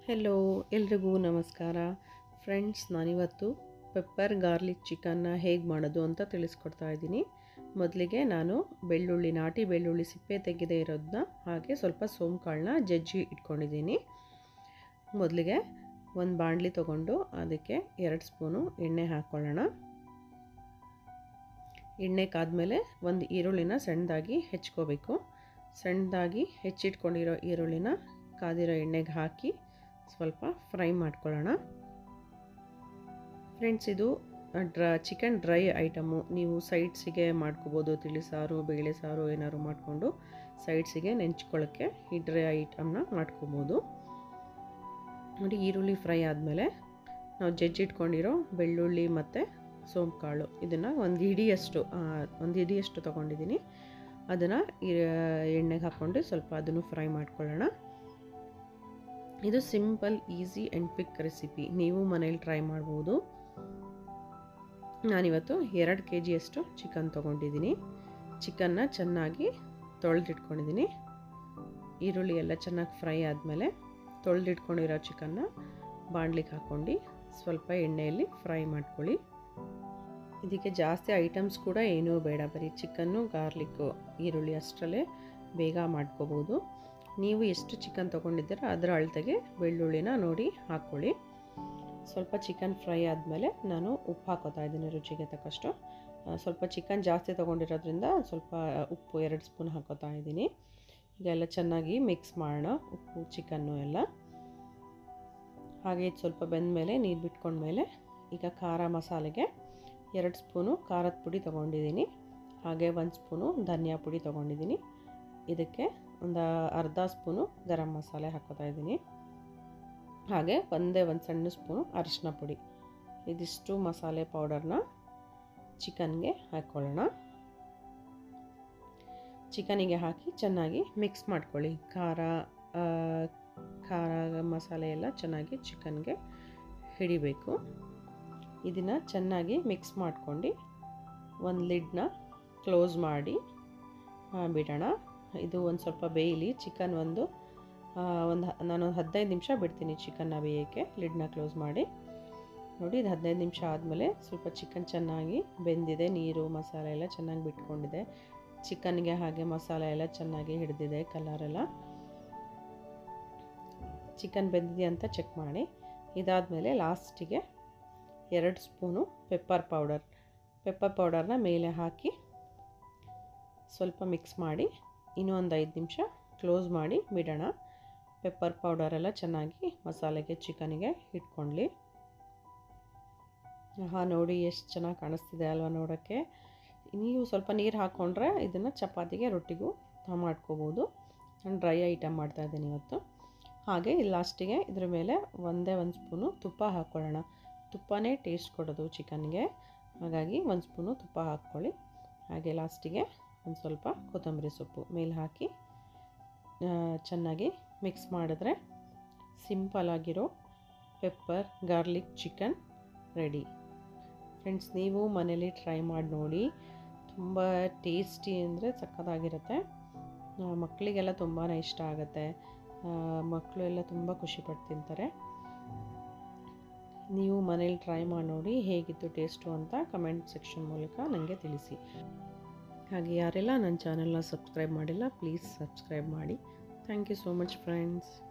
hello ಎಲ್ರಿಗೂ ನಮಸ್ಕಾರ friends ನಾನಿವತ್ತು ಪೆಪ್ಪರ್ ಗಾರ್ಲಿಕ್ ಚಿಕನ್ನ ಹೇಗೆ ಮಾಡೋದು ಅಂತ ತಿಳಿಸ್ಕೊಡ್ತಾ ಇದ್ದೀನಿ ಮೊದಲಿಗೆ ನಾನು ಬೆಳ್ಳುಳ್ಳಿ ನಾಟಿ ಬೆಳ್ಳುಳ್ಳಿ ಸಿಪ್ಪೆ ತೆಗೆದೇ ಇರೋದನ್ನ ಹಾಗೆ ಸ್ವಲ್ಪ ಸೋಂಕಾಳನ್ನ ಜಜ್ಜಿ ಇಟ್ಕೊಂಡಿದ್ದೀನಿ ಮೊದಲಿಗೆ ಒಂದು ಬಾಣಲಿ ತೊಗೊಂಡು ಅದಕ್ಕೆ ಎರಡು ಸ್ಪೂನು ಎಣ್ಣೆ ಹಾಕ್ಕೊಳ್ಳೋಣ ಎಣ್ಣೆ ಕಾದ್ಮೇಲೆ ಒಂದು ಈರುಳ್ಳಿನ ಸಣ್ಣದಾಗಿ ಹೆಚ್ಕೋಬೇಕು ಸಣ್ಣದಾಗಿ ಹೆಚ್ಚಿಟ್ಕೊಂಡಿರೋ ಈರುಳ್ಳಿನ ಕಾದಿರೋ ಎಣ್ಣೆಗೆ ಹಾಕಿ ಸ್ವಲ್ಪ ಫ್ರೈ ಮಾಡ್ಕೊಳ್ಳೋಣ ಫ್ರೆಂಡ್ಸ್ ಇದು ಡ್ರ ಚಿಕನ್ ಡ್ರೈ ಐಟಮು ನೀವು ಸೈಡ್ಸಿಗೆ ಮಾಡ್ಕೋಬೋದು ತಿಳಿ ಸಾರು ಬೇಳೆ ಸಾರು ಏನಾದ್ರು ಮಾಡಿಕೊಂಡು ಸೈಡ್ಸಿಗೆ ನೆಂಚ್ಕೊಳ್ಳೋಕ್ಕೆ ಈ ಡ್ರೈ ಐಟಮ್ನ ಮಾಡ್ಕೋಬೋದು ನೋಡಿ ಈರುಳ್ಳಿ ಫ್ರೈ ಆದಮೇಲೆ ನಾವು ಜಜ್ಜಿಟ್ಕೊಂಡಿರೋ ಬೆಳ್ಳುಳ್ಳಿ ಮತ್ತು ಸೋಂಪುಕಾಳು ಇದನ್ನು ಒಂದು ಹಿಡಿಯಷ್ಟು ಒಂದು ಹಿಡಿಯಷ್ಟು ತೊಗೊಂಡಿದ್ದೀನಿ ಅದನ್ನು ಎಣ್ಣೆಗೆ ಹಾಕ್ಕೊಂಡು ಸ್ವಲ್ಪ ಅದನ್ನು ಫ್ರೈ ಮಾಡ್ಕೊಳ್ಳೋಣ ಇದು simple easy and quick recipe ನೀವು ಮನೇಲಿ ಟ್ರೈ ಮಾಡ್ಬೋದು ನಾನಿವತ್ತು ಎರಡು ಕೆ ಜಿಯಷ್ಟು ಚಿಕನ್ ತೊಗೊಂಡಿದ್ದೀನಿ ಚಿಕನ್ನ ಚೆನ್ನಾಗಿ ತೊಳೆದಿಟ್ಕೊಂಡಿದ್ದೀನಿ ಈರುಳ್ಳಿ ಎಲ್ಲ ಚೆನ್ನಾಗಿ ಫ್ರೈ ಆದಮೇಲೆ ತೊಳೆದಿಟ್ಕೊಂಡಿರೋ ಚಿಕನ್ನ ಬಾಣಲಿಗೆ ಹಾಕ್ಕೊಂಡು ಸ್ವಲ್ಪ ಎಣ್ಣೆಯಲ್ಲಿ ಫ್ರೈ ಮಾಡ್ಕೊಳ್ಳಿ ಇದಕ್ಕೆ ಜಾಸ್ತಿ ಐಟಮ್ಸ್ ಕೂಡ ಏನೂ ಬೇಡ ಬರೀ ಚಿಕನ್ನು ಗಾರ್ಲಿಕ್ಕು ಈರುಳ್ಳಿ ಅಷ್ಟರಲ್ಲೇ ಬೇಗ ಮಾಡ್ಕೋಬೋದು ನೀವು ಎಷ್ಟು ಚಿಕನ್ ತೊಗೊಂಡಿದ್ದೀರೋ ಅದರ ಅಳತೆಗೆ ಬೆಳ್ಳುಳ್ಳಿನ ನೋಡಿ ಹಾಕ್ಕೊಳ್ಳಿ ಸ್ವಲ್ಪ ಚಿಕನ್ ಫ್ರೈ ಆದಮೇಲೆ ನಾನು ಉಪ್ಪು ಹಾಕೋತಾ ಇದ್ದೀನಿ ರುಚಿಗೆ ತಕ್ಕಷ್ಟು ಸ್ವಲ್ಪ ಚಿಕನ್ ಜಾಸ್ತಿ ತೊಗೊಂಡಿರೋದ್ರಿಂದ ಸ್ವಲ್ಪ ಉಪ್ಪು ಎರಡು ಸ್ಪೂನ್ ಹಾಕೋತಾ ಇದ್ದೀನಿ ಈಗ ಎಲ್ಲ ಚೆನ್ನಾಗಿ ಮಿಕ್ಸ್ ಮಾಡೋಣ ಉಪ್ಪು ಚಿಕನ್ನು ಎಲ್ಲ ಹಾಗೆ ಇದು ಸ್ವಲ್ಪ ಬೆಂದಮೇಲೆ ನೀರು ಬಿಟ್ಕೊಂಡ್ಮೇಲೆ ಈಗ ಖಾರ ಮಸಾಲೆಗೆ ಎರಡು ಸ್ಪೂನು ಖಾರದ ಪುಡಿ ತೊಗೊಂಡಿದ್ದೀನಿ ಹಾಗೆ ಒಂದು ಸ್ಪೂನು ಧನಿಯಾ ಪುಡಿ ತೊಗೊಂಡಿದ್ದೀನಿ ಇದಕ್ಕೆ ಒಂದು ಅರ್ಧ ಸ್ಪೂನು ಗರಂ ಮಸಾಲೆ ಹಾಕೋತಾ ಇದ್ದೀನಿ ಹಾಗೆ ಒಂದೇ ಒಂದು ಸಣ್ಣ ಸ್ಪೂನು ಅರಿಶಿನ ಪುಡಿ ಇದಿಷ್ಟು ಮಸಾಲೆ ಪೌಡರ್ನ ಚಿಕನ್ಗೆ ಹಾಕ್ಕೊಳ್ಳೋಣ ಚಿಕನಿಗೆ ಹಾಕಿ ಚೆನ್ನಾಗಿ ಮಿಕ್ಸ್ ಮಾಡ್ಕೊಳ್ಳಿ ಖಾರ ಖಾರ ಮಸಾಲೆ ಎಲ್ಲ ಚೆನ್ನಾಗಿ ಚಿಕನ್ಗೆ ಹಿಡಿಬೇಕು ಇದನ್ನು ಚೆನ್ನಾಗಿ ಮಿಕ್ಸ್ ಮಾಡ್ಕೊಂಡು ಒಂದು ಲಿಡ್ನ ಕ್ಲೋಸ್ ಮಾಡಿ ಬಿಡೋಣ ಇದು ಒಂದು ಸ್ವಲ್ಪ ಬೇಯಲಿ ಚಿಕನ್ ಒಂದು ಒಂದು ನಾನು ಹದಿನೈದು ನಿಮಿಷ ಬಿಡ್ತೀನಿ ಚಿಕನ್ನ ಬೇಯೋಕ್ಕೆ ಲಿಡ್ನ ಕ್ಲೋಸ್ ಮಾಡಿ ನೋಡಿ ಇದು ಹದಿನೈದು ನಿಮಿಷ ಆದಮೇಲೆ ಸ್ವಲ್ಪ ಚಿಕನ್ ಚೆನ್ನಾಗಿ ಬೆಂದಿದೆ ನೀರು ಮಸಾಲೆ ಎಲ್ಲ ಚೆನ್ನಾಗಿ ಬಿಟ್ಕೊಂಡಿದೆ ಚಿಕನ್ಗೆ ಹಾಗೆ ಮಸಾಲೆ ಎಲ್ಲ ಚೆನ್ನಾಗಿ ಹಿಡಿದಿದೆ ಕಲರೆಲ್ಲ ಚಿಕನ್ ಬೆಂದಿದೆ ಅಂತ ಚೆಕ್ ಮಾಡಿ ಇದಾದಮೇಲೆ ಲಾಸ್ಟಿಗೆ ಎರಡು ಸ್ಪೂನು ಪೆಪ್ಪರ್ ಪೌಡರ್ ಪೆಪ್ಪರ್ ಪೌಡರ್ನ ಮೇಲೆ ಹಾಕಿ ಸ್ವಲ್ಪ ಮಿಕ್ಸ್ ಮಾಡಿ ಇನ್ನೂ ಒಂದು ಐದು ನಿಮಿಷ ಕ್ಲೋಸ್ ಮಾಡಿ ಬಿಡೋಣ ಪೆಪ್ಪರ್ ಪೌಡರೆಲ್ಲ ಚೆನ್ನಾಗಿ ಮಸಾಲೆಗೆ ಚಿಕನಿಗೆ ಇಟ್ಕೊಳ್ಳಿ ಹಾಂ ನೋಡಿ ಎಷ್ಟು ಚೆನ್ನಾಗಿ ಕಾಣಿಸ್ತಿದೆ ಅಲ್ವಾ ನೋಡೋಕ್ಕೆ ನೀವು ಸ್ವಲ್ಪ ನೀರು ಹಾಕ್ಕೊಂಡ್ರೆ ಇದನ್ನು ಚಪಾತಿಗೆ ರೊಟ್ಟಿಗೂ ಮಾಡ್ಕೋಬೋದು ನಾನು ಡ್ರೈ ಐಟಮ್ ಮಾಡ್ತಾಯಿದ್ದೀನಿ ಇವತ್ತು ಹಾಗೆ ಲಾಸ್ಟಿಗೆ ಇದ್ರ ಮೇಲೆ ಒಂದೇ ಒಂದು ಸ್ಪೂನು ತುಪ್ಪ ಹಾಕ್ಕೊಳ್ಳೋಣ ತುಪ್ಪನೇ ಟೇಸ್ಟ್ ಕೊಡೋದು ಚಿಕನ್ಗೆ ಹಾಗಾಗಿ ಒಂದು ಸ್ಪೂನು ತುಪ್ಪ ಹಾಕ್ಕೊಳ್ಳಿ ಹಾಗೆ ಲಾಸ್ಟಿಗೆ ಒಂದು ಸ್ವಲ್ಪ ಕೊತ್ತಂಬರಿ ಸೊಪ್ಪು ಮೇಲೆ ಹಾಕಿ ಚೆನ್ನಾಗಿ ಮಿಕ್ಸ್ ಮಾಡಿದ್ರೆ ಸಿಂಪಲಾಗಿರೋ pepper garlic chicken ready friends ನೀವು ಮನೇಲಿ ಟ್ರೈ ಮಾಡಿ ನೋಡಿ ತುಂಬ ಟೇಸ್ಟಿ ಅಂದರೆ ಸಕ್ಕತ್ತಾಗಿರುತ್ತೆ ಮಕ್ಕಳಿಗೆಲ್ಲ ತುಂಬಾ ಇಷ್ಟ ಆಗುತ್ತೆ ಮಕ್ಕಳು ಎಲ್ಲ ತುಂಬ ಖುಷಿಪಟ್ಟು ತಿಂತಾರೆ ನೀವು ಮನೇಲಿ ಟ್ರೈ ಮಾಡಿ ನೋಡಿ ಹೇಗಿತ್ತು ಟೇಸ್ಟು ಅಂತ ಕಮೆಂಟ್ ಸೆಕ್ಷನ್ ಮೂಲಕ ನನಗೆ ತಿಳಿಸಿ ಹಾಗೆ ಯಾರೆಲ್ಲ ನನ್ನ ಚಾನಲ್ನ ಸಬ್ಸ್ಕ್ರೈಬ್ ಮಾಡಿಲ್ಲ ಪ್ಲೀಸ್ ಸಬ್ಸ್ಕ್ರೈಬ್ ಮಾಡಿ thank you so much friends